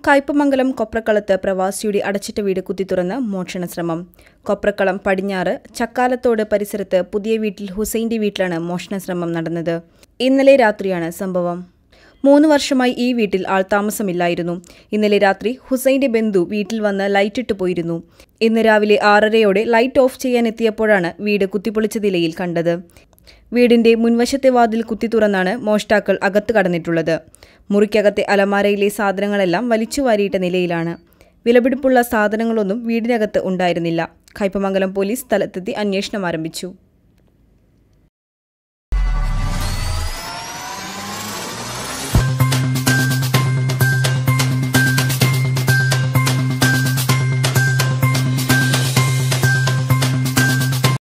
കയ്പമംഗലം കൊപ്രക്കളത്ത് പ്രവാസിയുടെ അടച്ചിട്ട വീട് കുത്തിത്തുറന്ന് മോഷണ ശ്രമം കൊപ്രക്കളം പടിഞ്ഞാറ് ചക്കാലത്തോട് പരിസരത്ത് പുതിയ വീട്ടിൽ ഹുസൈന്റെ വീട്ടിലാണ് മോഷണ ശ്രമം നടന്നത് ഇന്നലെ രാത്രിയാണ് സംഭവം മൂന്ന് വർഷമായി ഈ വീട്ടിൽ ആൾതാമസമില്ലായിരുന്നു ഇന്നലെ രാത്രി ഹുസൈന്റെ ബന്ധു വീട്ടിൽ വന്ന് ലൈറ്റിട്ട് പോയിരുന്നു ഇന്ന് രാവിലെ ആറരയോടെ ലൈറ്റ് ഓഫ് ചെയ്യാൻ എത്തിയപ്പോഴാണ് വീട് കുത്തിപ്പൊളിച്ച നിലയിൽ കണ്ടത് വീടിന്റെ മുൻവശത്തെ വാതിൽ കുത്തി തുറന്നാണ് മോഷ്ടാക്കൾ അകത്ത് കടന്നിട്ടുള്ളത് മുറിക്കകത്തെ അലമാരയിലെ സാധനങ്ങളെല്ലാം വലിച്ചു വാരിയിട്ട നിലയിലാണ് വിലപിടിപ്പുള്ള സാധനങ്ങളൊന്നും വീടിനകത്ത് ഉണ്ടായിരുന്നില്ല കയ്പമംഗലം പോലീസ് സ്ഥലത്തെത്തി അന്വേഷണം ആരംഭിച്ചു